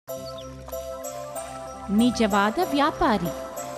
ನಿಜವಾದ ವ್ಯಾಪಾರಿ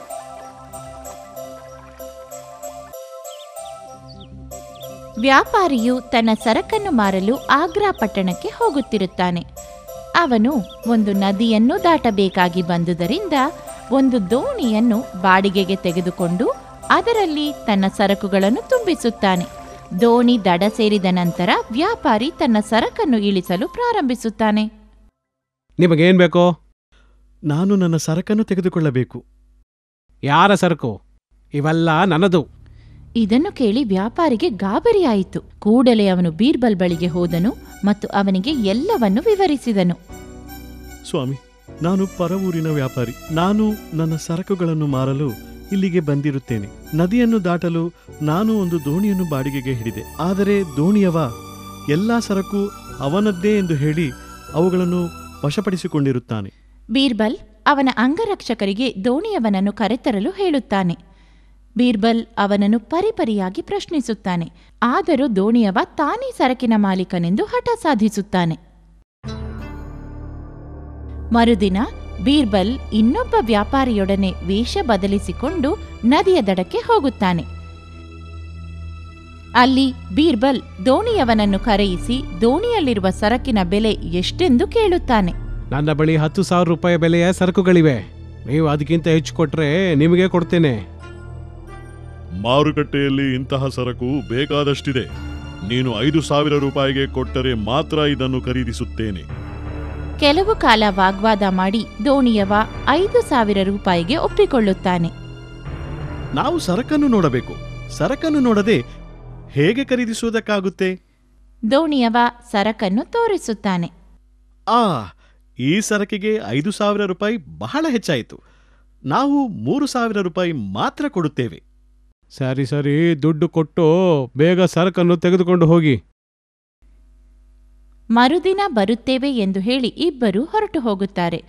ವ್ಯಾಪಾರಿಯು ತನ್ನ ಸರಕನ್ನು ಮಾರಲು ಆಗ್ರಾ ಪಟ್ಟಣಕ್ಕೆ ಹೋಗುತ್ತಿರುತ್ತಾನೆ ಅವನು ಒಂದು ನದಿಯನ್ನು ದಾಟಬೇಕಾಗಿ ಬಂದುದರಿಂದ ಒಂದು ದೋಣಿಯನ್ನು ಬಾಡಿಗೆಗೆ ತೆಗೆದುಕೊಂಡು ಅದರಲ್ಲಿ ತನ್ನ ಸರಕುಗಳನ್ನು ತುಂಬಿಸುತ್ತಾನೆ ದೋಣಿ ದಡ ಸೇರಿದ ನಂತರ ವ್ಯಾಪಾರಿ ತನ್ನ ಸರಕನ್ನು ಇಳಿಸಲು ಪ್ರಾರಂಭಿಸುತ್ತಾನೆ ನಿಮಗೇನ್ ಬೇಕು ನಾನು ನನ್ನ ಸರಕನ್ನು ತೆಗೆದುಕೊಳ್ಳಬೇಕು ಯಾರ ಸರಕು ಇವೆಲ್ಲ ನನ್ನದು ಇದನ್ನು ಕೇಳಿ ವ್ಯಾಪಾರಿಗೆ ಗಾಬರಿಯಾಯಿತು ಕೂಡಲೇ ಅವನು ಬೀರ್ಬಲ್ ಬಳಿಗೆ ಹೋದನು ಮತ್ತು ಅವನಿಗೆ ಎಲ್ಲವನ್ನು ವಿವರಿಸಿದನು ಸ್ವಾಮಿ ನಾನು ಪರವೂರಿನ ವ್ಯಾಪಾರಿ ನಾನು ನನ್ನ ಸರಕುಗಳನ್ನು ಮಾರಲು ಇಲ್ಲಿಗೆ ಬಂದಿರುತ್ತೇನೆ ನದಿಯನ್ನು ದಾಟಲು ನಾನು ಒಂದು ದೋಣಿಯನ್ನು ಬಾಡಿಗೆಗೆ ಹಿಡಿದೆ ಆದರೆ ದೋಣಿಯವ ಎಲ್ಲಾ ಸರಕು ಅವನದ್ದೇ ಎಂದು ಹೇಳಿ ಅವುಗಳನ್ನು ವಶಪಡಿಸಿಕೊಂಡಿರುತ್ತಾನೆ ಬೀರ್ಬಲ್ ಅವನ ಅಂಗರಕ್ಷಕರಿಗೆ ದೋಣಿಯವನನ್ನು ಕರೆತರಲು ಹೇಳುತ್ತಾನೆ ಬೀರ್ಬಲ್ ಅವನನ್ನು ಪರಿಪರಿಯಾಗಿ ಪ್ರಶ್ನಿಸುತ್ತಾನೆ ಆದರೂ ದೋಣಿಯವ ತಾನೇ ಸರಕಿನ ಮಾಲೀಕನೆಂದು ಹಠ ಸಾಧಿಸುತ್ತಾನೆ ಮರುದಿನ ಬೀರ್ಬಲ್ ಇನ್ನೊಬ್ಬ ವ್ಯಾಪಾರಿಯೊಡನೆ ವೇಷ ಬದಲಿಸಿಕೊಂಡು ನದಿಯ ದಡಕ್ಕೆ ಹೋಗುತ್ತಾನೆ ಅಲ್ಲಿ ಬೀರ್ಬಲ್ ದೋಣಿಯವನನ್ನು ಕರೆಯಿಸಿ ದೋಣಿಯಲ್ಲಿರುವ ಸರಕಿನ ಬೆಲೆ ಎಷ್ಟೆಂದು ಕೇಳುತ್ತಾನೆ ನನ್ನ ಬಳಿ ಹತ್ತು ಸಾವಿರ ರೂಪಾಯಿ ಬೆಲೆಯ ಸರಕುಗಳಿವೆ ನೀವು ಅದಕ್ಕಿಂತ ಹೆಚ್ಚು ಕೊಟ್ರೆ ನಿಮಗೆ ಕೊಡ್ತೇನೆ ಮಾರುಕಟ್ಟೆಯಲ್ಲಿ ಇಂತಹ ಸರಕು ಬೇಕಾದಷ್ಟಿದೆ ನೀನು ಐದು ಸಾವಿರ ರೂಪಾಯಿಗೆ ಕೊಟ್ಟರೆ ಮಾತ್ರ ಇದನ್ನು ಖರೀದಿಸುತ್ತೇನೆ ಕೆಲವು ಕಾಲ ವಾಗ್ವಾದ ಮಾಡಿ ದೋಣಿಯವ ಐದು ಸಾವಿರ ರೂಪಾಯಿಗೆ ಒಪ್ಪಿಕೊಳ್ಳುತ್ತಾನೆ ನಾವು ಸರಕನ್ನು ನೋಡಬೇಕು ಸರಕನ್ನು ನೋಡದೆ ಹೇಗೆ ಖರೀದಿಸುವುದಕ್ಕಾಗುತ್ತೆ ದೋಣಿಯವ ಸರಕನ್ನು ತೋರಿಸುತ್ತಾನೆ ಆ ಈ ಸರಕಿಗೆ ಐದು ಸಾವಿರ ರೂಪಾಯಿ ಬಹಳ ಹೆಚ್ಚಾಯಿತು ನಾವು ಮೂರು ಸಾವಿರ ರೂಪಾಯಿ ಮಾತ್ರ ಕೊಡುತ್ತೇವೆ ಸರಿ ಸರಿ ದುಡ್ಡು ಕೊಟ್ಟು ಬೇಗ ಸರಕನ್ನು ತೆಗೆದುಕೊಂಡು ಹೋಗಿ ಮರುದಿನ ಬರುತ್ತೇವೆ ಎಂದು ಹೇಳಿ ಇಬ್ಬರು ಹೊರಟು ಹೋಗುತ್ತಾರೆ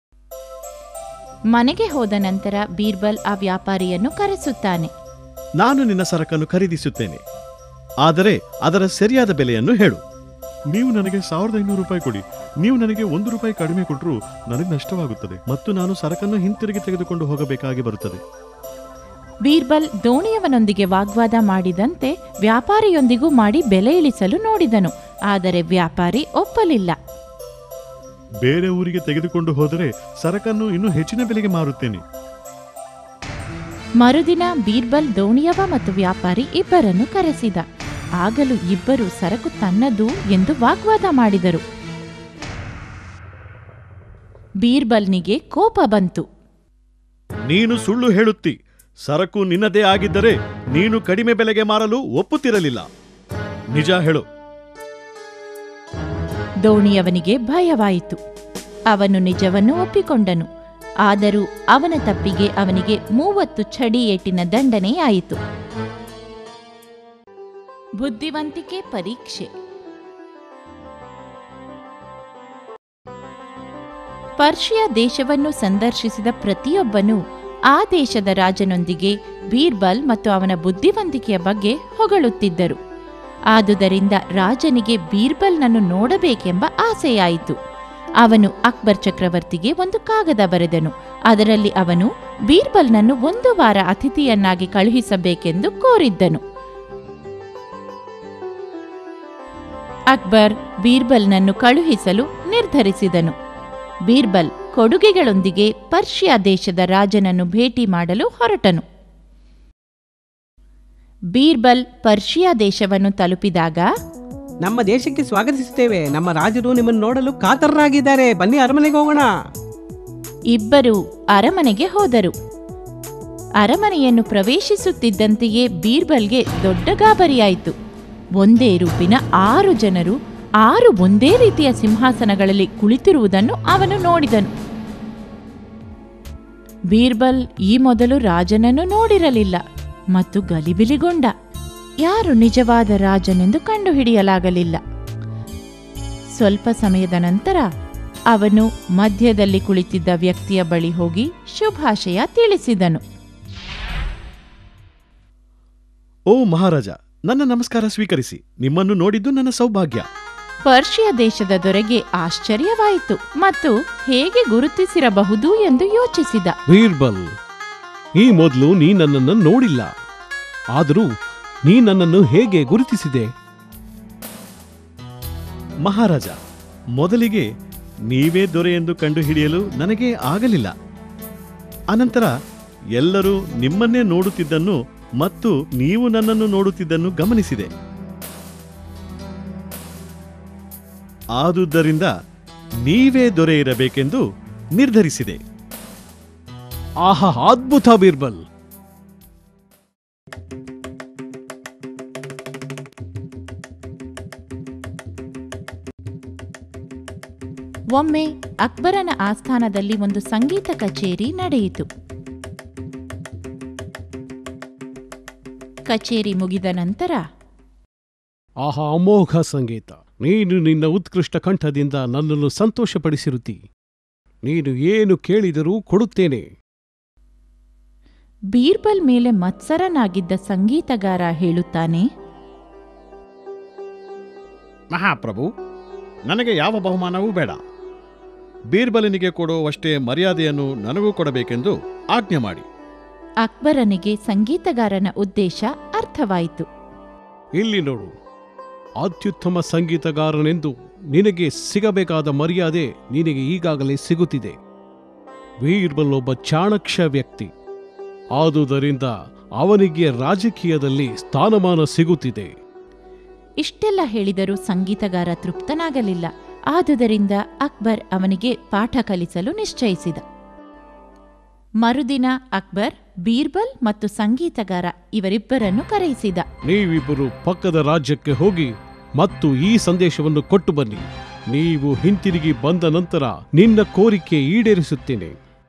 ಮನೆಗೆ ಹೋದ ನಂತರ ಬೀರ್ಬಲ್ ಆ ವ್ಯಾಪಾರಿಯನ್ನು ಕರೆಸುತ್ತಾನೆ ನಾನು ನಿನ್ನ ಸರಕನ್ನು ಖರೀದಿಸುತ್ತೇನೆ ಆದರೆ ಅದರ ಸರಿಯಾದ ಬೆಲೆಯನ್ನು ಹೇಳು ನೀವು ನನಗೆ ಸಾವಿರದ ಐನೂರು ರೂಪಾಯಿ ಕೊಡಿ ನೀವು ನನಗೆ ಒಂದು ರೂಪಾಯಿ ಕಡಿಮೆ ಕೊಟ್ಟರು ನನಗೆ ನಷ್ಟವಾಗುತ್ತದೆ ಮತ್ತು ನಾನು ಸರಕನ್ನು ಹಿಂತಿರುಗಿ ತೆಗೆದುಕೊಂಡು ಹೋಗಬೇಕಾಗಿ ಬರುತ್ತದೆ ಬೀರ್ಬಲ್ ದೋಣಿಯವನೊಂದಿಗೆ ವಾಗ್ವಾದ ಮಾಡಿದಂತೆ ವ್ಯಾಪಾರಿಯೊಂದಿಗೂ ಮಾಡಿ ಬೆಲೆ ಇಳಿಸಲು ನೋಡಿದನು ಆದರೆ ವ್ಯಾಪಾರಿ ಒಪ್ಪಲಿಲ್ಲ ಬೇರೆ ಊರಿಗೆ ತೆಗೆದುಕೊಂಡು ಹೋದರೆ ಸರಕನ್ನು ಇನ್ನೂ ಹೆಚ್ಚಿನ ಬೆಲೆಗೆ ಮಾರುತ್ತೇನೆ ಮರುದಿನ ಬೀರ್ಬಲ್ ದೋಣಿಯವ ಮತ್ತು ವ್ಯಾಪಾರಿ ಇಬ್ಬರನ್ನು ಕರೆಸಿದ ಆಗಲೂ ಇಬ್ಬರು ಸರಕು ತನ್ನದು ಎಂದು ವಾಗ್ವಾದ ಮಾಡಿದರು ಬೀರ್ಬಲ್ನಿಗೆ ಕೋಪ ಬಂತು ನೀನು ಸುಳ್ಳು ಹೇಳುತ್ತಿ ಸರಕು ನಿನ್ನದೇ ಆಗಿದ್ದರೆ ನೀನು ಕಡಿಮೆ ಬೆಲೆಗೆ ಮಾರಲು ಒಪ್ಪುತ್ತಿರಲಿಲ್ಲ ನಿಜ ಹೇಳು ದೋಣಿಯವನಿಗೆ ಭಯವಾಯಿತು ಅವನು ನಿಜವನ್ನು ಒಪ್ಪಿಕೊಂಡನು ಆದರೂ ಅವನ ತಪ್ಪಿಗೆ ಅವನಿಗೆ ಮೂವತ್ತು ಛಡಿ ಏಟಿನ ದಂಡನೆಯಾಯಿತು ಬುದ್ಧಿವಂತಿಕೆ ಪರೀಕ್ಷೆ ಪರ್ಷಿಯಾ ದೇಶವನ್ನು ಸಂದರ್ಶಿಸಿದ ಪ್ರತಿಯೊಬ್ಬನೂ ಆ ದೇಶದ ರಾಜನೊಂದಿಗೆ ಬೀರ್ಬಲ್ ಮತ್ತು ಅವನ ಬುದ್ಧಿವಂತಿಕೆಯ ಬಗ್ಗೆ ಹೊಗಳುತ್ತಿದ್ದರು ಆದುದರಿಂದ ರಾಜನಿಗೆ ಬೀರ್ಬಲ್ನನ್ನು ನೋಡಬೇಕೆಂಬ ಆಸೆಯಾಯಿತು ಅವನು ಅಕ್ಬರ್ ಚಕ್ರವರ್ತಿಗೆ ಒಂದು ಕಾಗದ ಬರೆದನು ಅದರಲ್ಲಿ ಅವನು ಬೀರ್ಬಲ್ನನ್ನು ಒಂದು ವಾರ ಅತಿಥಿಯನ್ನಾಗಿ ಕಳುಹಿಸಬೇಕೆಂದು ಕೋರಿದ್ದನು ಅಕ್ಬರ್ ಬೀರ್ಬಲ್ನನ್ನು ಕಳುಹಿಸಲು ನಿರ್ಧರಿಸಿದನು ಬೀರ್ಬಲ್ ಕೊಡುಗೆಗಳೊಂದಿಗೆ ಪರ್ಷಿಯಾ ದೇಶದ ರಾಜನನ್ನು ಭೇಟಿ ಮಾಡಲು ಹೊರಟನು ಬೀರ್ಬಲ್ ಪರ್ಷಿಯಾ ದೇಶವನ್ನು ತಲುಪಿದಾಗ ನಮ್ಮ ದೇಶಕ್ಕೆ ಸ್ವಾಗತಿಸುತ್ತೇವೆ ನಮ್ಮ ರಾಜರು ನಿಮ್ಮನ್ನು ನೋಡಲು ಕಾತರರಾಗಿದ್ದಾರೆ ಬನ್ನಿ ಅರಮನೆಗೆ ಹೋಗೋಣ ಇಬ್ಬರು ಅರಮನೆಗೆ ಹೋದರು ಅರಮನೆಯನ್ನು ಪ್ರವೇಶಿಸುತ್ತಿದ್ದಂತೆಯೇ ಬೀರ್ಬಲ್ಗೆ ದೊಡ್ಡ ಗಾಬರಿಯಾಯಿತು ಒಂದೇ ರೂಪಿನ ಆರು ಜನರು ಆರು ಒಂದೇ ರೀತಿಯ ಸಿಂಹಾಸನಗಳಲ್ಲಿ ಕುಳಿತಿರುವುದನ್ನು ಅವನು ನೋಡಿದನು ಬೀರ್ಬಲ್ ಈ ಮೊದಲು ರಾಜನನ್ನು ನೋಡಿರಲಿಲ್ಲ ಮತ್ತು ಗಲಿಬಿಲಿಗೊಂಡ ಯಾರು ನಿಜವಾದ ರಾಜನೆಂದು ಕಂಡುಹಿಡಿಯಲಾಗಲಿಲ್ಲ ಸ್ವಲ್ಪ ಸಮಯದ ನಂತರ ಅವನು ಮಧ್ಯದಲ್ಲಿ ಕುಳಿತಿದ್ದ ವ್ಯಕ್ತಿಯ ಬಳಿ ಹೋಗಿ ಶುಭಾಶಯ ತಿಳಿಸಿದನು ಓ ಮಹಾರಾಜ ನನ್ನ ನಮಸ್ಕಾರ ಸ್ವೀಕರಿಸಿ ನಿಮ್ಮನ್ನು ನೋಡಿದ್ದು ನನ್ನ ಸೌಭಾಗ್ಯ ಪರ್ಷಿಯ ದೇಶದ ದೊರೆಗೆ ಆಶ್ಚರ್ಯವಾಯಿತು ಮತ್ತು ಹೇಗೆ ಗುರುತಿಸಿರಬಹುದು ಎಂದು ಯೋಚಿಸಿದ ಬೀರ್ಬಲ್ ಈ ಮೊದಲು ನೀ ನನ್ನನ್ನು ನೋಡಿಲ್ಲ ಆದರೂ ನೀ ನನ್ನನ್ನು ಹೇಗೆ ಗುರುತಿಸಿದೆ ಮಹಾರಾಜ ಮೊದಲಿಗೆ ನೀವೇ ದೊರೆ ಎಂದು ಕಂಡುಹಿಡಿಯಲು ನನಗೆ ಆಗಲಿಲ್ಲ ಅನಂತರ ಎಲ್ಲರೂ ನಿಮ್ಮನ್ನೇ ನೋಡುತ್ತಿದ್ದನ್ನು ಮತ್ತು ನೀವು ನನ್ನನ್ನು ನೋಡುತ್ತಿದ್ದನ್ನು ಗಮನಿಸಿದೆ ಆದುದರಿಂದ ನೀವೇ ದೊರೆ ಇರಬೇಕೆಂದು ನಿರ್ಧರಿಸಿದೆ ಆಹಾ ಅದ್ಭುತ ಬೀರ್ಬಲ್ ಒಮ್ಮೆ ಅಕ್ಬರನ ಆಸ್ಥಾನದಲ್ಲಿ ಒಂದು ಸಂಗೀತ ಕಚೇರಿ ನಡೆಯಿತು ಕಚೇರಿ ಮುಗಿದ ನಂತರ ಆಹಾ ಅಮೋಘ ಸಂಗೀತ ನೀನು ನಿನ್ನ ಉತ್ಕೃಷ್ಟ ಕಂಠದಿಂದ ನನ್ನನ್ನು ಸಂತೋಷಪಡಿಸಿರುತ್ತಿ ನೀನು ಏನು ಕೇಳಿದರೂ ಕೊಡುತ್ತೇನೆ ಬೀರ್ಬಲ್ ಮೇಲೆ ಮತ್ಸರನಾಗಿದ್ದ ಸಂಗೀತಗಾರ ಹೇಳುತ್ತಾನೆ ಮಹಾಪ್ರಭು ನನಗೆ ಯಾವ ಬಹುಮಾನವೂ ಬೇಡ ಬೀರ್ಬಲನಿಗೆ ಕೊಡುವಷ್ಟೇ ಮರ್ಯಾದೆಯನ್ನು ನನಗೂ ಕೊಡಬೇಕೆಂದು ಆಜ್ಞೆ ಮಾಡಿ ಅಕ್ಬರನಿಗೆ ಸಂಗೀತಗಾರನ ಉದ್ದೇಶ ಅರ್ಥವಾಯಿತು ಇಲ್ಲಿ ನೋಡು ಅತ್ಯುತ್ತಮ ಸಂಗೀತಗಾರನೆಂದು ನಿನಗೆ ಸಿಗಬೇಕಾದ ಮರ್ಯಾದೆ ನಿನಗೆ ಈಗಾಗಲೇ ಸಿಗುತ್ತಿದೆ ಬೀರ್ಬಲ್ ಒಬ್ಬ ಚಾಣಕ್ಷ ವ್ಯಕ್ತಿ ಆದುದರಿಂದ ಅವನಿಗೆ ರಾಜಕೀಯದಲ್ಲಿ ಸ್ಥಾನಮಾನ ಸಿಗುತ್ತಿದೆ ಇಷ್ಟೆಲ್ಲ ಹೇಳಿದರೂ ಸಂಗೀತಗಾರ ತೃಪ್ತನಾಗಲಿಲ್ಲ ಆದುದರಿಂದ ಅಕ್ಬರ್ ಅವನಿಗೆ ಪಾಠ ಕಲಿಸಲು ನಿಶ್ಚಯಿಸಿದ ಮರುದಿನ ಅಕ್ಬರ್ ಬೀರ್ಬಲ್ ಮತ್ತು ಸಂಗೀತಗಾರ ಇವರಿಬ್ಬರನ್ನು ಕರೆಯಿಸಿದ ನೀವಿಬ್ಬರು ಪಕ್ಕದ ರಾಜ್ಯಕ್ಕೆ ಹೋಗಿ ಮತ್ತು ಈ ಸಂದೇಶವನ್ನು ಕೊಟ್ಟು ಬನ್ನಿ ನೀವು ಹಿಂತಿರುಗಿ ಬಂದ ನಂತರ ನಿನ್ನ ಕೋರಿಕೆ ಈಡೇರಿಸುತ್ತೇನೆ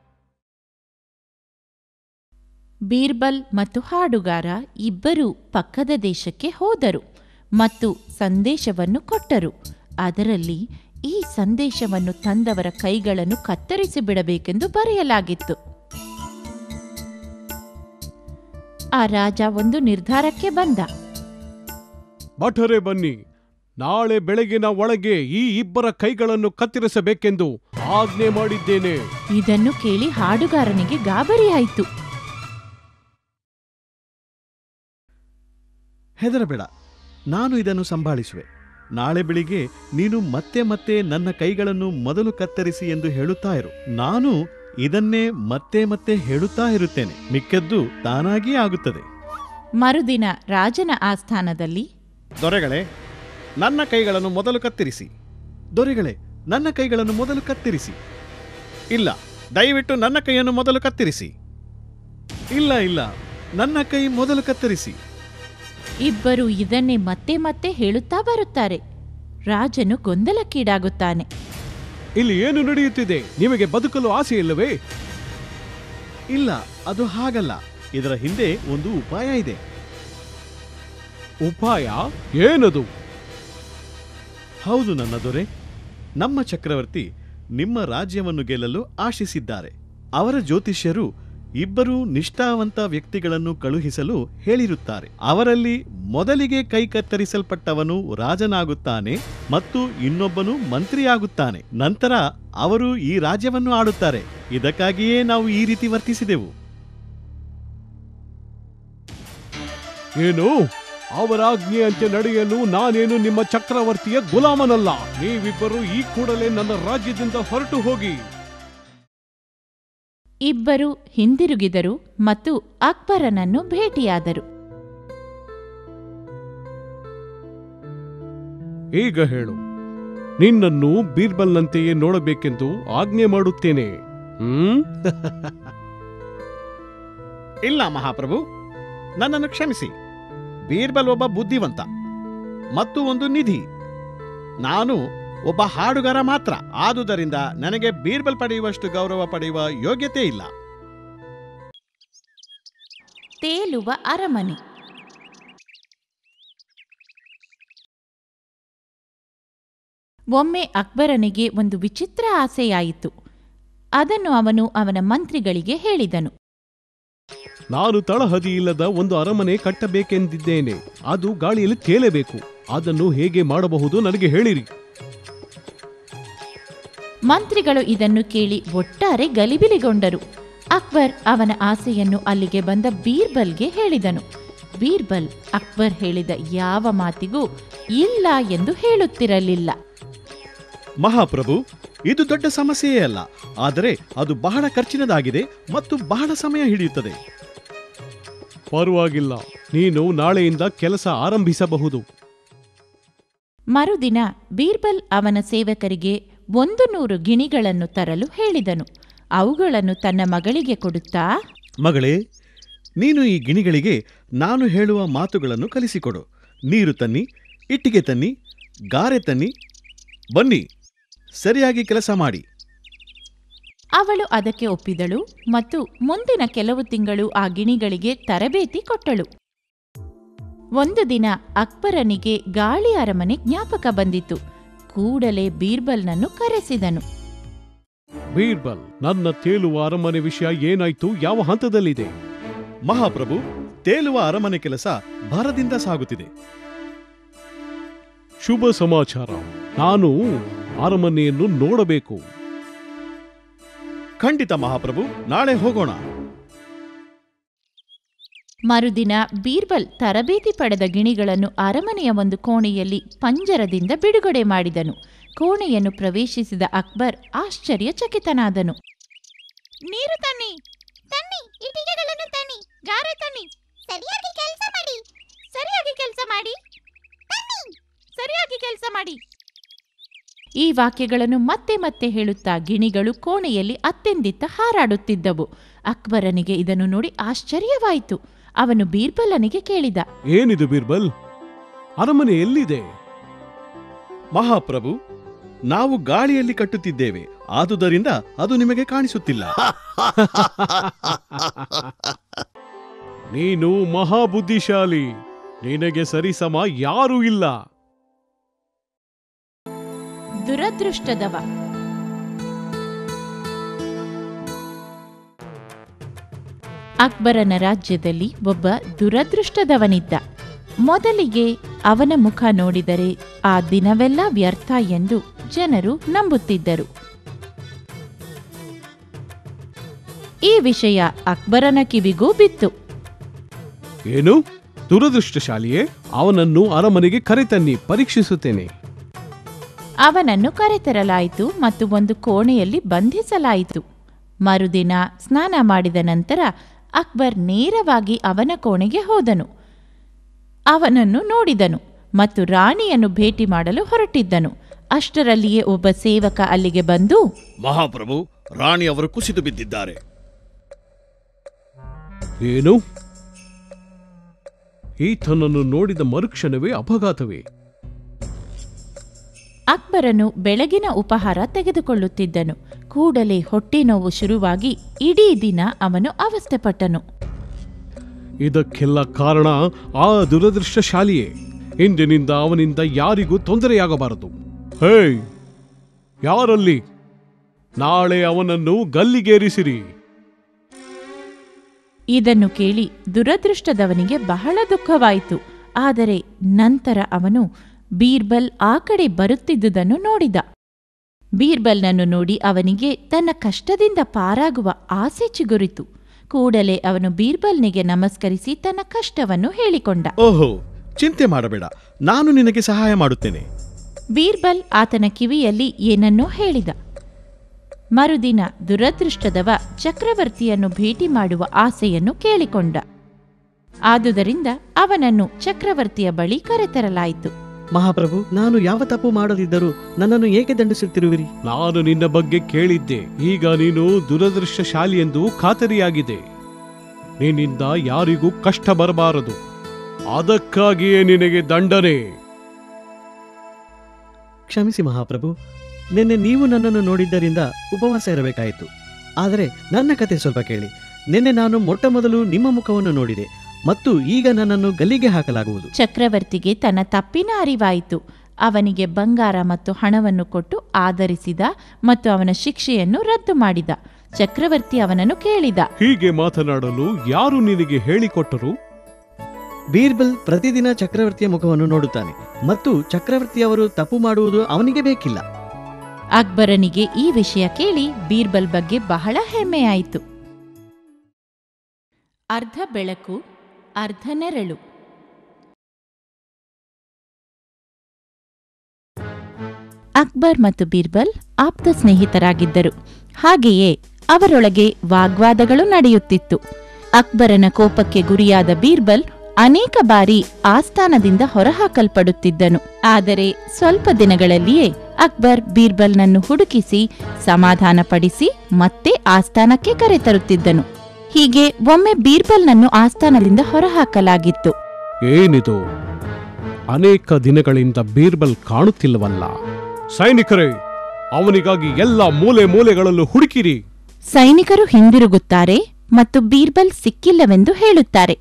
ಬೀರ್ಬಲ್ ಮತ್ತು ಹಾಡುಗಾರ ಇಬ್ಬರೂ ಪಕ್ಕದ ದೇಶಕ್ಕೆ ಹೋದರು ಮತ್ತು ಸಂದೇಶವನ್ನು ಕೊಟ್ಟರು ಅದರಲ್ಲಿ ಈ ಸಂದೇಶವನ್ನು ತಂದವರ ಕೈಗಳನ್ನು ಕತ್ತರಿಸಿ ಬಿಡಬೇಕೆಂದು ಬರೆಯಲಾಗಿತ್ತು ಆ ರಾಜ ಒಂದು ನಿರ್ಧಾರಕ್ಕೆ ಬಂದ ಭಟರೆ ಬನ್ನಿ ನಾಳೆ ಬೆಳಗಿನ ಒಳಗೆ ಈ ಇಬ್ಬರ ಕೈಗಳನ್ನು ಕತ್ತರಿಸಬೇಕೆಂದು ಆಜ್ಞೆ ಮಾಡಿದ್ದೇನೆ ಇದನ್ನು ಕೇಳಿ ಹಾಡುಗಾರನಿಗೆ ಗಾಬರಿಯಾಯಿತು ಹೆದರಬೇಡ ನಾನು ಇದನ್ನು ಸಂಭಾಳಿಸುವೆ ನಾಳೆ ಬೆಳಿಗ್ಗೆ ನೀನು ಮತ್ತೆ ಮತ್ತೆ ನನ್ನ ಕೈಗಳನ್ನು ಮೊದಲು ಕತ್ತರಿಸಿ ಎಂದು ಹೇಳುತ್ತಾ ಇರು ನಾನು ಇದನ್ನೇ ಮತ್ತೆ ಮತ್ತೆ ಹೇಳುತ್ತಾ ಇರುತ್ತೇನೆ ಮಿಕ್ಕದ್ದು ತಾನಾಗಿಯೇ ಆಗುತ್ತದೆ ಮರುದಿನ ರಾಜನ ಆಸ್ಥಾನದಲ್ಲಿ ದೊರೆಗಳೇ ನನ್ನ ಕೈಗಳನ್ನು ಮೊದಲು ಕತ್ತರಿಸಿ ದೊರೆಗಳೇ ನನ್ನ ಕೈಗಳನ್ನು ಮೊದಲು ಕತ್ತರಿಸಿ ಇಲ್ಲ ದಯವಿಟ್ಟು ನನ್ನ ಕೈಯನ್ನು ಮೊದಲು ಕತ್ತರಿಸಿ ಇಲ್ಲ ಇಲ್ಲ ನನ್ನ ಕೈ ಮೊದಲು ಕತ್ತರಿಸಿ ಇಬ್ಬರು ಇದನ್ನೇ ಮತ್ತೆ ಮತ್ತೆ ಹೇಳುತ್ತಾ ಬರುತ್ತಾರೆ ರಾಜನು ಗೊಂದಲಕ್ಕೀಡಾಗುತ್ತಾನೆ ಇಲ್ಲಿ ಏನು ನಡೆಯುತ್ತಿದೆ ನಿಮಗೆ ಬದುಕಲು ಆಸೆ ಇಲ್ಲವೇ ಇಲ್ಲ ಅದು ಹಾಗಲ್ಲ ಇದರ ಹಿಂದೆ ಒಂದು ಉಪಾಯ ಇದೆ ಉಪಾಯ ಏನದು ಹೌದು ನನ್ನ ದೊರೆ ನಮ್ಮ ಚಕ್ರವರ್ತಿ ನಿಮ್ಮ ರಾಜ್ಯವನ್ನು ಗೆಲ್ಲಲು ಆಶಿಸಿದ್ದಾರೆ ಅವರ ಜ್ಯೋತಿಷ್ಯರು ಇಬ್ಬರು ನಿಷ್ಠಾವಂತ ವ್ಯಕ್ತಿಗಳನ್ನು ಕಳುಹಿಸಲು ಹೇಳಿರುತ್ತಾರೆ ಅವರಲ್ಲಿ ಮೊದಲಿಗೆ ಕೈ ಕತ್ತರಿಸಲ್ಪಟ್ಟವನು ರಾಜನಾಗುತ್ತಾನೆ ಮತ್ತು ಇನ್ನೊಬ್ಬನು ಮಂತ್ರಿಯಾಗುತ್ತಾನೆ ನಂತರ ಅವರು ಈ ರಾಜ್ಯವನ್ನು ಆಳುತ್ತಾರೆ ಇದಕ್ಕಾಗಿಯೇ ನಾವು ಈ ರೀತಿ ವರ್ತಿಸಿದೆವು ಏನು ಅವರ ಆಜ್ಞೆಯಂತೆ ನಡೆಯಲು ನಾನೇನು ನಿಮ್ಮ ಚಕ್ರವರ್ತಿಯ ಗುಲಾಮನಲ್ಲ ನೀವಿಬ್ಬರು ಈ ಕೂಡಲೇ ನನ್ನ ರಾಜ್ಯದಿಂದ ಹೊರಟು ಹೋಗಿ ಇಬ್ಬರು ಹಿಂದಿರುಗಿದರು ಮತ್ತು ಅಕ್ಬರನನ್ನು ಭೇಟಿಯಾದರು ಈಗ ಹೇಳು ನಿನ್ನನ್ನು ಬೀರ್ಬಲ್ನಂತೆಯೇ ನೋಡಬೇಕೆಂದು ಆಜ್ಞೆ ಮಾಡುತ್ತೇನೆ ಹ್ಮ್ ಇಲ್ಲ ಮಹಾಪ್ರಭು ನನ್ನನ್ನು ಕ್ಷಮಿಸಿ ಬೀರ್ಬಲ್ ಒಬ್ಬ ಬುದ್ಧಿವಂತ ಮತ್ತು ಒಂದು ನಿಧಿ ನಾನು ಒಬ್ಬ ಹಾಡುಗಾರ ಮಾತ್ರ ಆದುದರಿಂದ ನನಗೆ ಬೀರ್ಬಲ್ ಪಡೆಯುವಷ್ಟು ಗೌರವ ಪಡೆಯುವ ಯೋಗ್ಯತೆ ಇಲ್ಲ ತೇಲುವ ಅರಮನೆ ಒಮ್ಮೆ ಅಕ್ಬರನಿಗೆ ಒಂದು ವಿಚಿತ್ರ ಆಸೆಯಾಯಿತು ಅದನ್ನು ಅವನು ಅವನ ಮಂತ್ರಿಗಳಿಗೆ ಹೇಳಿದನು ನಾನು ತಳಹದಿ ಇಲ್ಲದ ಒಂದು ಅರಮನೆ ಕಟ್ಟಬೇಕೆಂದಿದ್ದೇನೆ ಅದು ಗಾಳಿಯಲ್ಲಿ ತೇಲಬೇಕು ಅದನ್ನು ಹೇಗೆ ಮಾಡಬಹುದು ನನಗೆ ಹೇಳಿರಿ ಮಂತ್ರಿಗಳು ಇದನ್ನು ಕೇಳಿ ಒಟ್ಟಾರೆ ಗಲಿಬಿಲಿಗೊಂಡರು ಅಕ್ಬರ್ ಅವನ ಆಸೆಯನ್ನು ಅಲ್ಲಿಗೆ ಬಂದ ಬೀರ್ಬಲ್ಗೆ ಹೇಳಿದನು ಬೀರ್ಬಲ್ ಅಕ್ಬರ್ ಹೇಳಿದ ಯಾವ ಮಾತಿಗೂ ಇಲ್ಲ ಎಂದು ಹೇಳುತ್ತಿರಲಿಲ್ಲ ಮಹಾಪ್ರಭು ಇದು ದೊಡ್ಡ ಸಮಸ್ಯೆಯೇ ಅಲ್ಲ ಆದರೆ ಅದು ಬಹಳ ಖರ್ಚಿನದಾಗಿದೆ ಮತ್ತು ಬಹಳ ಸಮಯ ಹಿಡಿಯುತ್ತದೆ ಪರವಾಗಿಲ್ಲ ನೀನು ನಾಳೆಯಿಂದ ಕೆಲಸ ಆರಂಭಿಸಬಹುದು ಮರುದಿನ ಬೀರ್ಬಲ್ ಅವನ ಸೇವಕರಿಗೆ ಒಂದು ನೂರು ಗಿಣಿಗಳನ್ನು ತರಲು ಹೇಳಿದನು ಅವುಗಳನ್ನು ತನ್ನ ಮಗಳಿಗೆ ಕೊಡುತ್ತಾ ಮಗಳೇ ನೀನು ಈ ಗಿಣಿಗಳಿಗೆ ನಾನು ಹೇಳುವ ಮಾತುಗಳನ್ನು ಕಲಿಸಿಕೊಡು ನೀರು ತನ್ನಿ ಇಟ್ಟಿಗೆ ತನ್ನಿ ಗಾರೆ ತನ್ನಿ ಬನ್ನಿ ಸರಿಯಾಗಿ ಕೆಲಸ ಮಾಡಿ ಅವಳು ಅದಕ್ಕೆ ಒಪ್ಪಿದಳು ಮತ್ತು ಮುಂದಿನ ಕೆಲವು ತಿಂಗಳು ಆ ಗಿಣಿಗಳಿಗೆ ತರಬೇತಿ ಕೊಟ್ಟಳು ಒಂದು ದಿನ ಅಕ್ಬರನಿಗೆ ಗಾಳಿ ಅರಮನೆ ಜ್ಞಾಪಕ ಬಂದಿತು ಕೂಡಲೇ ಬೀರ್ಬಲ್ನನ್ನು ಕರೆಸಿದನು ಬೀರ್ಬಲ್ ನನ್ನ ತೇಲುವ ಅರಮನೆ ವಿಷಯ ಏನಾಯ್ತು ಯಾವ ಹಂತದಲ್ಲಿದೆ ಮಹಾಪ್ರಭು ತೇಲುವ ಅರಮನೆ ಕೆಲಸ ಭರದಿಂದ ಸಾಗುತ್ತಿದೆ ಶುಭ ಸಮಾಚಾರ ನಾನು ಅರಮನೆಯನ್ನು ನೋಡಬೇಕು ಖಂಡಿತ ಮಹಾಪ್ರಭು ನಾಳೆ ಹೋಗೋಣ ಮರುದಿನ ಬೀರ್ಬಲ್ ತರಬೇತಿ ಪಡೆದ ಗಿಣಿಗಳನ್ನು ಅರಮನೆಯ ಒಂದು ಕೋಣೆಯಲ್ಲಿ ಪಂಜರದಿಂದ ಬಿಡುಗಡೆ ಮಾಡಿದನು ಕೋಣೆಯನ್ನು ಪ್ರವೇಶಿಸಿದ ಅಕ್ಬರ್ ಆಶ್ಚರ್ಯಚಕಿತನಾದನು ನೀರು ತನ್ನಿ ತನ್ನಿ ಇಟಿಗೆಗಳನ್ನು ತನ್ನಿ ಗಾರೆ ತನ್ನಿ ಸರಿಯಾಗಿ ಕೆಲಸ ಮಾಡಿ ಸರಿಯಾಗಿ ಕೆಲಸ ಮಾಡಿ ಸರಿಯಾಗಿ ಕೆಲಸ ಮಾಡಿ ಈ ವಾಕ್ಯಗಳನ್ನು ಮತ್ತೆ ಮತ್ತೆ ಹೇಳುತ್ತಾ ಗಿಣಿಗಳು ಕೋಣೆಯಲ್ಲಿ ಅತ್ತೆಂದಿತ್ತ ಹಾರಾಡುತ್ತಿದ್ದವು ಅಕ್ಬರನಿಗೆ ಇದನ್ನು ನೋಡಿ ಆಶ್ಚರ್ಯವಾಯಿತು ಅವನು ಬೀರ್ಬಲನಿಗೆ ಕೇಳಿದ ಏನಿದು ಬೀರ್ಬಲ್ ಅರಮನೆ ಎಲ್ಲಿದೆ ಮಹಾಪ್ರಭು ನಾವು ಗಾಳಿಯಲ್ಲಿ ಕಟ್ಟುತ್ತಿದ್ದೇವೆ ಆದುದರಿಂದ ಅದು ನಿಮಗೆ ಕಾಣಿಸುತ್ತಿಲ್ಲ ನೀನು ಮಹಾಬುದ್ಧಿಶಾಲಿ ನಿನಗೆ ಸರಿಸಮ ಯಾರೂ ಇಲ್ಲ ದುರದೃಷ್ಟದವ ಅಕ್ಬರನ ರಾಜ್ಯದಲ್ಲಿ ಒಬ್ಬ ದುರದೃಷ್ಟದವನಿದ್ದ ಮೊದಲಿಗೆ ಅವನ ಮುಖ ನೋಡಿದರೆ ಆ ದಿನವೆಲ್ಲ ವ್ಯರ್ಥ ಎಂದು ಜನರು ನಂಬುತ್ತಿದ್ದರು ಈ ವಿಷಯ ಅಕ್ಬರನ ಕಿವಿಗೂ ಬಿತ್ತು ಏನು ದುರದೃಷ್ಟಶಾಲಿಯೇ ಅವನನ್ನು ಅರಮನೆಗೆ ಕರೆತನ್ನಿ ಪರೀಕ್ಷಿಸುತ್ತೇನೆ ಅವನನ್ನು ಕರೆತರಲಾಯಿತು ಮತ್ತು ಒಂದು ಕೋಣೆಯಲ್ಲಿ ಬಂಧಿಸಲಾಯಿತು ಮರುದಿನ ಸ್ನಾನ ಮಾಡಿದ ನಂತರ ಅಕ್ಬರ್ ನೇರವಾಗಿ ಅವನ ಕೋಣೆಗೆ ಹೋದನು ಅವನನ್ನು ನೋಡಿದನು ಮತ್ತು ರಾಣಿಯನ್ನು ಭೇಟಿ ಮಾಡಲು ಹೊರಟಿದ್ದನು ಅಷ್ಟರಲ್ಲಿಯೇ ಒಬ್ಬ ಸೇವಕ ಅಲ್ಲಿಗೆ ಬಂದು ಮಹಾಪ್ರಭು ರಾಣಿ ಅವರು ಕುಸಿದು ಬಿದ್ದಿದ್ದಾರೆ ಏನು ಈತನನ್ನು ನೋಡಿದ ಮರುಕ್ಷಣವೇ ಅಪಘಾತವೇ ಅಕ್ಬರನು ಬೆಳಗಿನ ಉಪಹಾರ ತೆಗೆದುಕೊಳ್ಳುತ್ತಿದ್ದನು ಕೂಡಲೇ ಹೊಟ್ಟೆ ನೋವು ಶುರುವಾಗಿ ಇಡೀ ದಿನ ಅವನು ಅವಸ್ಥೆಪಟ್ಟನು ಇದಕ್ಕೆಲ್ಲ ಕಾರಣ ಆ ದುರದೃಷ್ಟಶಾಲಿಯೇ ಇಂದಿನಿಂದ ಅವನಿಂದ ಯಾರಿಗೂ ತೊಂದರೆಯಾಗಬಾರದು ಹೇ ಯಾರಲ್ಲಿ ನಾಳೆ ಅವನನ್ನು ಗಲ್ಲಿಗೇರಿಸಿರಿ ಇದನ್ನು ಕೇಳಿ ದುರದೃಷ್ಟದವನಿಗೆ ಬಹಳ ದುಃಖವಾಯಿತು ಆದರೆ ನಂತರ ಅವನು ಬೀರ್ಬಲ್ ಆ ಕಡೆ ಬರುತ್ತಿದ್ದುದನ್ನು ನೋಡಿದ ಬೀರ್ಬಲ್ನನ್ನು ನೋಡಿ ಅವನಿಗೆ ತನ್ನ ಕಷ್ಟದಿಂದ ಪಾರಾಗುವ ಆಸೆ ಚಿಗುರಿತು ಕೂಡಲೇ ಅವನು ಬೀರ್ಬಲ್ನಿಗೆ ನಮಸ್ಕರಿಸಿ ತನ್ನ ಕಷ್ಟವನ್ನು ಹೇಳಿಕೊಂಡ ಓಹೋ ಚಿಂತೆ ಮಾಡಬೇಡ ನಾನು ನಿನಗೆ ಸಹಾಯ ಮಾಡುತ್ತೇನೆ ಬೀರ್ಬಲ್ ಆತನ ಕಿವಿಯಲ್ಲಿ ಏನನ್ನೋ ಹೇಳಿದ ಮರುದಿನ ದುರದೃಷ್ಟದವ ಚಕ್ರವರ್ತಿಯನ್ನು ಭೇಟಿ ಮಾಡುವ ಆಸೆಯನ್ನು ಕೇಳಿಕೊಂಡ ಆದುದರಿಂದ ಅವನನ್ನು ಚಕ್ರವರ್ತಿಯ ಬಳಿ ಕರೆತರಲಾಯಿತು ಮಹಾಪ್ರಭು ನಾನು ಯಾವ ತಪ್ಪು ಮಾಡದಿದ್ದರೂ ನನ್ನನ್ನು ಏಕೆ ದಂಡಿಸುತ್ತಿರುವಿರಿ ನಾನು ನಿನ್ನ ಬಗ್ಗೆ ಕೇಳಿದ್ದೆ ಈಗ ನೀನು ದುರದೃಷ್ಟಶಾಲಿ ಎಂದು ಖಾತರಿಯಾಗಿದೆ ನಿನ್ನಿಂದ ಯಾರಿಗೂ ಕಷ್ಟ ಬರಬಾರದು ಅದಕ್ಕಾಗಿಯೇ ನಿನಗೆ ದಂಡನೆ ಕ್ಷಮಿಸಿ ಮಹಾಪ್ರಭು ನಿನ್ನೆ ನೀವು ನನ್ನನ್ನು ನೋಡಿದ್ದರಿಂದ ಉಪವಾಸ ಇರಬೇಕಾಯಿತು ಆದರೆ ನನ್ನ ಕತೆ ಸ್ವಲ್ಪ ಕೇಳಿ ನಿನ್ನೆ ನಾನು ಮೊಟ್ಟ ಮೊದಲು ನಿಮ್ಮ ಮುಖವನ್ನು ನೋಡಿದೆ ಮತ್ತು ಈಗ ನನ್ನನ್ನು ಗಲ್ಲಿಗೆ ಹಾಕಲಾಗುವುದು ಚಕ್ರವರ್ತಿಗೆ ತನ್ನ ತಪ್ಪಿನ ಅರಿವಾಯಿತು ಅವನಿಗೆ ಬಂಗಾರ ಮತ್ತು ಹಣವನ್ನು ಕೊಟ್ಟು ಆದರಿಸಿದ ಮತ್ತು ಅವನ ಶಿಕ್ಷೆಯನ್ನು ರದ್ದು ಮಾಡಿದ ಚಕ್ರವರ್ತಿ ಅವನನ್ನು ಕೇಳಿದ ಹೀಗೆ ಮಾತನಾಡಲು ಯಾರು ನಿನಗೆ ಹೇಳಿಕೊಟ್ಟರು ಬೀರ್ಬಲ್ ಪ್ರತಿದಿನ ಚಕ್ರವರ್ತಿಯ ಮುಖವನ್ನು ನೋಡುತ್ತಾನೆ ಮತ್ತು ಚಕ್ರವರ್ತಿಯವರು ತಪ್ಪು ಮಾಡುವುದು ಅವನಿಗೆ ಬೇಕಿಲ್ಲ ಅಕ್ಬರನಿಗೆ ಈ ವಿಷಯ ಕೇಳಿ ಬೀರ್ಬಲ್ ಬಗ್ಗೆ ಬಹಳ ಹೆಮ್ಮೆಯಾಯಿತು ಅರ್ಧ ಬೆಳಕು ಅರ್ಧ ನೆರಳು ಅಕ್ಬರ್ ಮತ್ತು ಬೀರ್ಬಲ್ ಆಪ್ತ ಸ್ನೇಹಿತರಾಗಿದ್ದರು ಹಾಗೆಯೇ ಅವರೊಳಗೆ ವಾಗ್ವಾದಗಳು ನಡೆಯುತ್ತಿತ್ತು ಅಕ್ಬರನ ಕೋಪಕ್ಕೆ ಗುರಿಯಾದ ಬೀರ್ಬಲ್ ಅನೇಕ ಬಾರಿ ಆಸ್ಥಾನದಿಂದ ಹೊರಹಾಕಲ್ಪಡುತ್ತಿದ್ದನು ಆದರೆ ಸ್ವಲ್ಪ ದಿನಗಳಲ್ಲಿಯೇ ಅಕ್ಬರ್ ಬೀರ್ಬಲ್ನನ್ನು ಹುಡುಕಿಸಿ ಸಮಾಧಾನಪಡಿಸಿ ಮತ್ತೆ ಆಸ್ಥಾನಕ್ಕೆ ಕರೆತರುತ್ತಿದ್ದನು ಹೀಗೆ ಒಮ್ಮೆ ಬೀರ್ಬಲ್ನನ್ನು ಆಸ್ಥಾನದಿಂದ ಹೊರಹಾಕಲಾಗಿತ್ತು ಏನಿದು ಅನೇಕ ದಿನಗಳಿಂದ ಬೀರ್ಬಲ್ ಕಾಣುತ್ತಿಲ್ಲವಲ್ಲ ಸೈನಿಕರೇ ಅವನಿಗಾಗಿ ಎಲ್ಲ ಮೂಲೆ ಮೂಲೆಗಳಲ್ಲೂ ಹುಡುಕಿರಿ ಸೈನಿಕರು ಹಿಂದಿರುಗುತ್ತಾರೆ ಮತ್ತು ಬೀರ್ಬಲ್ ಸಿಕ್ಕಿಲ್ಲವೆಂದು ಹೇಳುತ್ತಾರೆ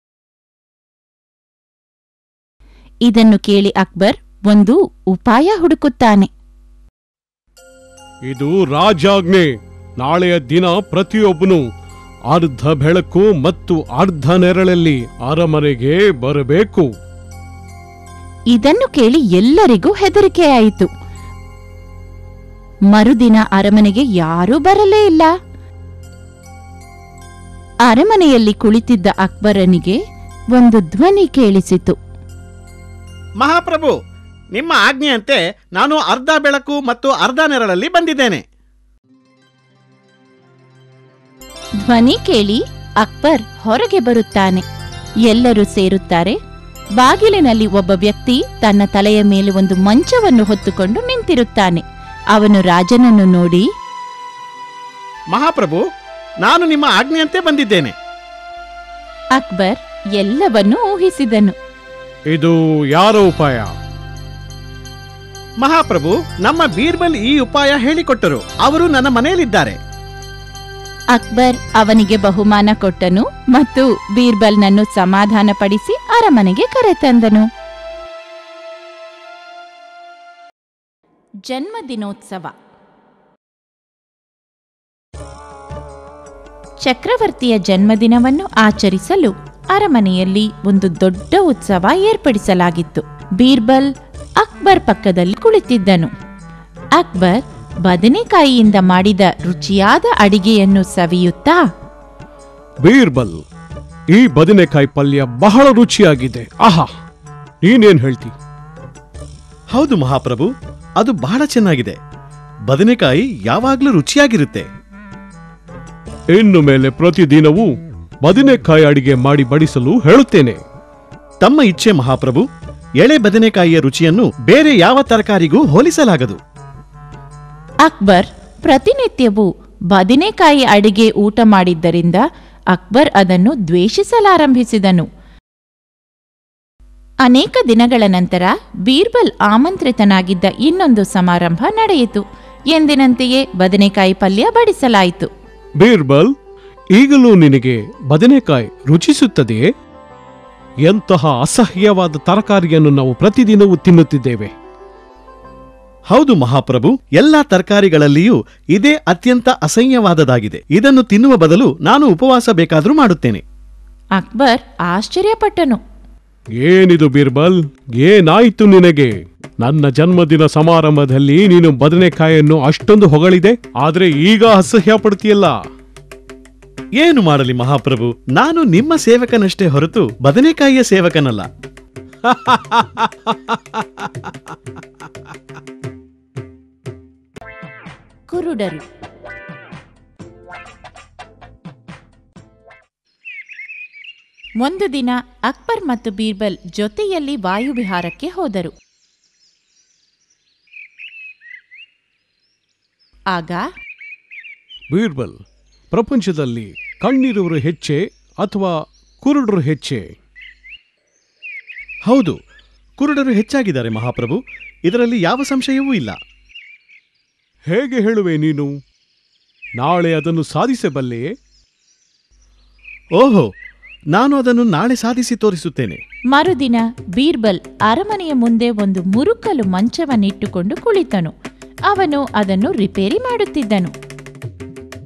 ಇದನ್ನು ಕೇಳಿ ಅಕ್ಬರ್ ಒಂದು ಉಪಾಯ ಹುಡುಕುತ್ತಾನೆ ಇದು ರಾಜಾಜ್ಞೆ ನಾಳೆಯ ದಿನ ಪ್ರತಿಯೊಬ್ಬನು ಅರ್ಧ ಬೆಳಕು ಮತ್ತು ಅರ್ಧ ನೆರಳಲ್ಲಿ ಅರಮನೆಗೆ ಬರಬೇಕು ಇದನ್ನು ಕೇಳಿ ಎಲ್ಲರಿಗೂ ಹೆದರಿಕೆಯಾಯಿತು ಮರುದಿನ ಅರಮನೆಗೆ ಯಾರೂ ಬರಲೇ ಇಲ್ಲ ಅರಮನೆಯಲ್ಲಿ ಕುಳಿತಿದ್ದ ಅಕ್ಬರನಿಗೆ ಒಂದು ಧ್ವನಿ ಕೇಳಿಸಿತು ಮಹಾಪ್ರಭು ನಿಮ್ಮ ಆಜ್ಞೆಯಂತೆ ನಾನು ಅರ್ಧ ಬೆಳಕು ಮತ್ತು ಅರ್ಧ ನೆರಳಲ್ಲಿ ಬಂದಿದ್ದೇನೆ ಧ್ವನಿ ಕೇಳಿ ಅಕ್ಬರ್ ಹೊರಗೆ ಬರುತ್ತಾನೆ ಎಲ್ಲರೂ ಸೇರುತ್ತಾರೆ ಬಾಗಿಲಿನಲ್ಲಿ ಒಬ್ಬ ವ್ಯಕ್ತಿ ತನ್ನ ತಲೆಯ ಮೇಲೆ ಒಂದು ಮಂಚವನ್ನು ಹೊತ್ತುಕೊಂಡು ನಿಂತಿರುತ್ತಾನೆ ಅವನು ರಾಜನನ್ನು ನೋಡಿ ಮಹಾಪ್ರಭು ನಾನು ನಿಮ್ಮ ಆಜ್ಞೆಯಂತೆ ಬಂದಿದ್ದೇನೆ ಅಕ್ಬರ್ ಎಲ್ಲವನ್ನೂ ಊಹಿಸಿದನು ಇದು ಯಾರ ಉಪಾಯ ಮಹಾಪ್ರಭು ನಮ್ಮ ಬೀರ್ಬಲ್ ಈ ಉಪಾಯ ಹೇಳಿಕೊಟ್ಟರು ಅವರು ನನ್ನ ಮನೆಯಲ್ಲಿದ್ದಾರೆ ಅಕ್ಬರ್ ಅವನಿಗೆ ಬಹುಮಾನ ಕೊಟ್ಟನು ಮತ್ತು ಬೀರ್ಬಲ್ನನ್ನು ಸಮಾಧಾನಪಡಿಸಿ ಅರಮನೆಗೆ ಕರೆತಂದನು ಜನ್ಮದಿನೋತ್ಸವ ಚಕ್ರವರ್ತಿಯ ಜನ್ಮದಿನವನ್ನು ಆಚರಿಸಲು ಅರಮನೆಯಲ್ಲಿ ಒಂದು ದೊಡ್ಡ ಉತ್ಸವ ಏರ್ಪಡಿಸಲಾಗಿತ್ತು ಬೀರ್ಬಲ್ ಅಕ್ಬರ್ ಪಕ್ಕದಲ್ಲಿ ಕುಳಿತಿದ್ದನು ಅಕ್ಬರ್ ಬದನೆಕಾಯಿಯಿಂದ ಮಾಡಿದ ರುಚಿಯಾದ ಅಡಿಗೆಯನ್ನು ಸವಿಯುತ್ತಾ ಬೀರ್ಬಲ್ ಈ ಬದನೆಕಾಯಿ ಪಲ್ಯ ಬಹಳ ರುಚಿಯಾಗಿದೆ ಆಹಾ ನೀನೇನ್ ಹೇಳ್ತಿ ಹೌದು ಮಹಾಪ್ರಭು ಅದು ಬಹಳ ಚೆನ್ನಾಗಿದೆ ಬದನೆಕಾಯಿ ಯಾವಾಗ್ಲೂ ರುಚಿಯಾಗಿರುತ್ತೆ ಇನ್ನು ಮೇಲೆ ಪ್ರತಿದಿನವೂ ಬದನೆಕಾಯಿ ಅಡಿಗೆ ಮಾಡಿ ಬಡಿಸಲು ಹೇಳುತ್ತೇನೆ ತಮ್ಮ ಇಚ್ಛೆ ಮಹಾಪ್ರಭು ಎಳೆ ಬದನೆಕಾಯಿಯ ರುಚಿಯನ್ನು ಬೇರೆ ಯಾವ ತರಕಾರಿಗೂ ಹೋಲಿಸಲಾಗದು ಅಕ್ಬರ್ ಪ್ರತಿನಿತ್ಯವೂ ಬದನೆಕಾಯಿ ಅಡಿಗೆ ಊಟ ಮಾಡಿದ್ದರಿಂದ ಅಕ್ಬರ್ ಅದನ್ನು ದ್ವೇಷಿಸಲಾರಂಭಿಸಿದನು ಅನೇಕ ದಿನಗಳ ನಂತರ ಬೀರ್ಬಲ್ ಆಮಂತ್ರಿತನಾಗಿದ್ದ ಇನ್ನೊಂದು ಸಮಾರಂಭ ನಡೆಯಿತು ಎಂದಿನಂತೆಯೇ ಬದನೆಕಾಯಿ ಪಲ್ಯ ಬಡಿಸಲಾಯಿತು ಬೀರ್ಬಲ್ ಈಗಲೂ ನಿನಗೆ ಬದನೆಕಾಯಿ ರುಚಿಸುತ್ತದೆಯೇ ಎಂತಹ ಅಸಹ್ಯವಾದ ತರಕಾರಿಯನ್ನು ನಾವು ಪ್ರತಿದಿನವೂ ತಿನ್ನುತ್ತಿದ್ದೇವೆ ಹೌದು ಮಹಾಪ್ರಭು ಎಲ್ಲಾ ತರಕಾರಿಗಳಲ್ಲಿಯೂ ಇದೇ ಅತ್ಯಂತ ಅಸಹ್ಯವಾದದಾಗಿದೆ ಇದನ್ನು ತಿನ್ನುವ ಬದಲು ನಾನು ಉಪವಾಸ ಬೇಕಾದರೂ ಮಾಡುತ್ತೇನೆ ಅಕ್ಬರ್ ಆಶ್ಚರ್ಯಪಟ್ಟನು ಏನಿದು ಬೀರ್ಬಲ್ ಏನಾಯಿತು ನಿನಗೆ ನನ್ನ ಜನ್ಮದಿನ ಸಮಾರಂಭದಲ್ಲಿ ನೀನು ಬದನೆಕಾಯಿಯನ್ನು ಅಷ್ಟೊಂದು ಹೊಗಳಿದೆ ಆದ್ರೆ ಈಗ ಅಸಹ್ಯ ಪಡ್ತೀಯಲ್ಲ ಏನು ಮಾಡಲಿ ಮಹಾಪ್ರಭು ನಾನು ನಿಮ್ಮ ಸೇವಕನಷ್ಟೇ ಹೊರತು ಬದನೆಕಾಯಿಯ ಸೇವಕನಲ್ಲ ಕುರುಡರು ಒಂದು ದಿನ ಅಕ್ಬರ್ ಮತ್ತು ಬೀರ್ಬಲ್ ಜೊತೆಯಲ್ಲಿ ವಾಯುವಿಹಾರಕ್ಕೆ ಹೋದರು ಆಗ ಬೀರ್ಬಲ್ ಪ್ರಪಂಚದಲ್ಲಿ ಕಣ್ಣಿರುವರು ಹೆಚ್ಚೆ ಅಥವಾ ಕುರುಡರು ಹೆಚ್ಚೆ ಹೌದು ಕುರುಡರು ಹೆಚ್ಚಾಗಿದ್ದಾರೆ ಮಹಾಪ್ರಭು ಇದರಲ್ಲಿ ಯಾವ ಸಂಶಯವೂ ಇಲ್ಲ ಹೇಗೆ ಹೇಳುವೆ ನೀನು ನಾಳೆ ಅದನ್ನು ಸಾಧಿಸಬಲ್ಲೆಯೇ ಓಹೋ ನಾನು ಅದನ್ನು ನಾಳೆ ಸಾಧಿಸಿ ತೋರಿಸುತ್ತೇನೆ ಮರುದಿನ ಬೀರ್ಬಲ್ ಅರಮನೆಯ ಮುಂದೆ ಒಂದು ಮುರುಕಲು ಮಂಚವನ್ನಿಟ್ಟುಕೊಂಡು ಕುಳಿತನು ಅವನು ಅದನ್ನು ರಿಪೇರಿ ಮಾಡುತ್ತಿದ್ದನು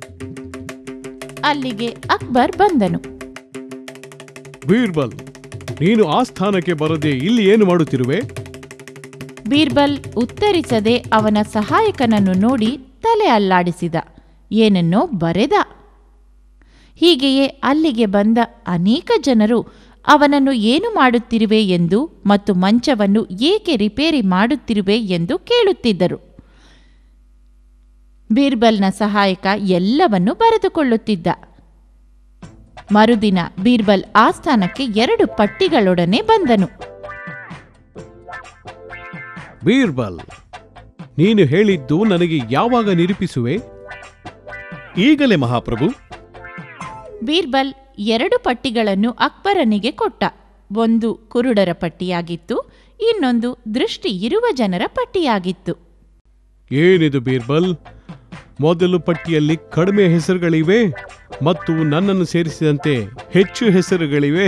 ಅಲ್ಲಿಗೆ ಅಕ್ಬರ್ ಬಂದನು ಬೀರ್ಬಲ್ ನೀನು ಆ ಸ್ಥಾನಕ್ಕೆ ಬರದೆ ಇಲ್ಲಿ ಏನು ಮಾಡುತ್ತಿರುವೆ ಬೀರ್ಬಲ್ ಉತ್ತರಿಸದೆ ಅವನ ಸಹಾಯಕನನ್ನು ನೋಡಿ ತಲೆ ಅಲ್ಲಾಡಿಸಿದ ಏನನ್ನೋ ಬರೆದ ಹೀಗೆಯೇ ಅಲ್ಲಿಗೆ ಬಂದ ಅನೇಕ ಜನರು ಅವನನ್ನು ಏನು ಮಾಡುತ್ತಿರುವೆ ಎಂದು ಮತ್ತು ಮಂಚವನ್ನು ಏಕೆ ರಿಪೇರಿ ಮಾಡುತ್ತಿರುವೆ ಎಂದು ಕೇಳುತ್ತಿದ್ದರು ಬೀರ್ಬಲ್ನ ಸಹಾಯಕ ಎಲ್ಲವನ್ನೂ ಬರೆದುಕೊಳ್ಳುತ್ತಿದ್ದ ಮರುದಿನ ಬೀರ್ಬಲ್ ಆಸ್ಥಾನಕ್ಕೆ ಎರಡು ಪಟ್ಟಿಗಳೊಡನೆ ಬಂದನು ಬೀರ್ಬಲ್ ನೀನು ಹೇಳಿದ್ದು ನನಗೆ ಯಾವಾಗ ನಿರೂಪಿಸುವೆ ಈಗಲೇ ಮಹಾಪ್ರಭು ಬೀರ್ಬಲ್ ಎರಡು ಪಟ್ಟಿಗಳನ್ನು ಅಕ್ಬರನಿಗೆ ಕೊಟ್ಟ ಒಂದು ಕುರುಡರ ಪಟ್ಟಿಯಾಗಿತ್ತು ಇನ್ನೊಂದು ದೃಷ್ಟಿ ಇರುವ ಜನರ ಪಟ್ಟಿಯಾಗಿತ್ತು ಏನಿದು ಬೀರ್ಬಲ್ ಮೊದಲು ಪಟ್ಟಿಯಲ್ಲಿ ಕಡಿಮೆ ಹೆಸರುಗಳಿವೆ ಮತ್ತು ನನ್ನನ್ನು ಸೇರಿಸಿದಂತೆ ಹೆಚ್ಚು ಹೆಸರುಗಳಿವೆ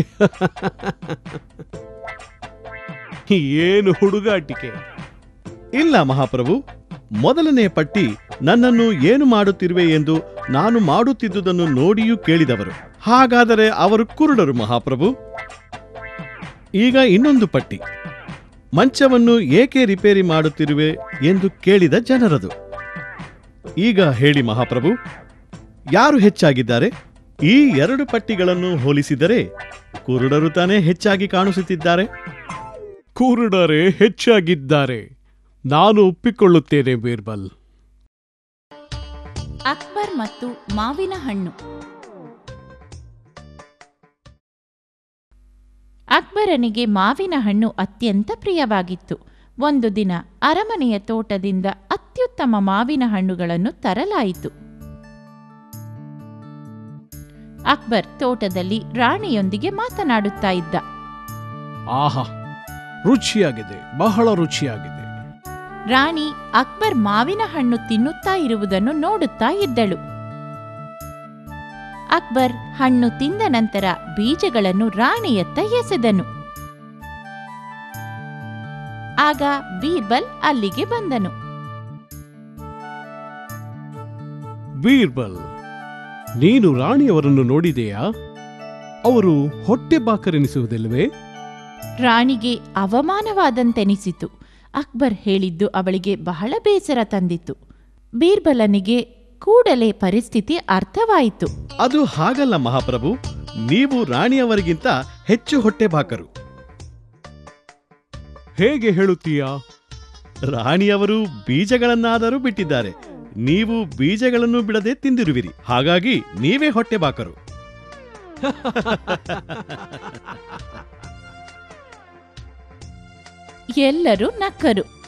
ಏನು ಹುಡುಗಾಟಿಕೆ ಇಲ್ಲ ಮಹಾಪ್ರಭು ಮೊದಲನೇ ಪಟ್ಟಿ ನನ್ನನ್ನು ಏನು ಮಾಡುತ್ತಿರುವೆ ಎಂದು ನಾನು ಮಾಡುತ್ತಿದ್ದುದನ್ನು ನೋಡಿಯೂ ಕೇಳಿದವರು ಹಾಗಾದರೆ ಅವರು ಕುರುಡರು ಮಹಾಪ್ರಭು ಈಗ ಇನ್ನೊಂದು ಪಟ್ಟಿ ಮಂಚವನ್ನು ಏಕೆ ರಿಪೇರಿ ಮಾಡುತ್ತಿರುವೆ ಎಂದು ಕೇಳಿದ ಜನರದು ಈಗ ಹೇಳಿ ಮಹಾಪ್ರಭು ಯಾರು ಹೆಚ್ಚಾಗಿದ್ದಾರೆ ಈ ಎರಡು ಪಟ್ಟಿಗಳನ್ನು ಹೋಲಿಸಿದರೆ ಕುರುಡರು ತಾನೇ ಹೆಚ್ಚಾಗಿ ಕಾಣಿಸುತ್ತಿದ್ದಾರೆ ಕುರುಡರೇ ಹೆಚ್ಚಾಗಿದ್ದಾರೆ ನಾನು ಒಪ್ಪಿಕೊಳ್ಳುತ್ತೇನೆ ಬೀರ್ಬಲ್ ಅಕ್ಬರ್ ಮತ್ತು ಮಾವಿನ ಹಣ್ಣು ಅಕ್ಬರನಿಗೆ ಮಾವಿನ ಹಣ್ಣು ಅತ್ಯಂತ ಪ್ರಿಯವಾಗಿತ್ತು ಒಂದು ದಿನ ಅರಮನೆಯ ತೋಟದಿಂದ ಅತ್ಯುತ್ತಮ ಮಾವಿನ ಹಣ್ಣುಗಳನ್ನು ತರಲಾಯಿತು ಅಕ್ಬರ್ ತೋಟದಲ್ಲಿ ರಾಣಿಯೊಂದಿಗೆ ಮಾತನಾಡುತ್ತಾ ಇದ್ದ ಆಹಾ ರುಚಿಯಾಗಿದೆ ಬಹಳ ರುಚಿಯಾಗಿದೆ ರಾಣಿ ಅಕ್ಬರ್ ಮಾವಿನ ಹಣ್ಣು ತಿನ್ನುತ್ತಾ ಇರುವುದನ್ನು ನೋಡುತ್ತಾ ಇದ್ದಳು ಅಕ್ಬರ್ ಹಣ್ಣು ತಿಂದ ನಂತರ ಬೀಜಗಳನ್ನು ರಾಣಿಯತ್ತ ಎಸೆದನು ಆಗ ಬೀರ್ಬಲ್ ಅಲ್ಲಿಗೆ ಬಂದನು ಬೀರ್ಬಲ್ ನೀನು ರಾಣಿಯವರನ್ನು ನೋಡಿದೆಯಾ ಅವರು ಹೊಟ್ಟೆ ಬಾಕರೆನಿಸುವುದಿಲ್ಲವೇ ರಾಣಿಗೆ ಅವಮಾನವಾದಂತೆನಿಸಿತು ಅಕ್ಬರ್ ಹೇಳಿದ್ದು ಅವಳಿಗೆ ಬಹಳ ಬೇಸರ ತಂದಿತು ಬೀರ್ಬಲನಿಗೆ ಕೂಡಲೇ ಪರಿಸ್ಥಿತಿ ಅರ್ಥವಾಯಿತು ಅದು ಹಾಗಲ್ಲ ಮಹಾಪ್ರಭು ನೀವು ರಾಣಿಯವರಿಗಿಂತ ಹೆಚ್ಚು ಹೊಟ್ಟೆಬಾಕರು ಹೇಗೆ ಹೇಳುತ್ತೀಯಾ ರಾಣಿಯವರು ಬೀಜಗಳನ್ನಾದರೂ ಬಿಟ್ಟಿದ್ದಾರೆ ನೀವು ಬೀಜಗಳನ್ನು ಬಿಡದೆ ತಿಂದಿರುವಿರಿ ಹಾಗಾಗಿ ನೀವೇ ಹೊಟ್ಟೆಬಾಕರು ಎಲ್ಲರೂ ನಕ್ಕರು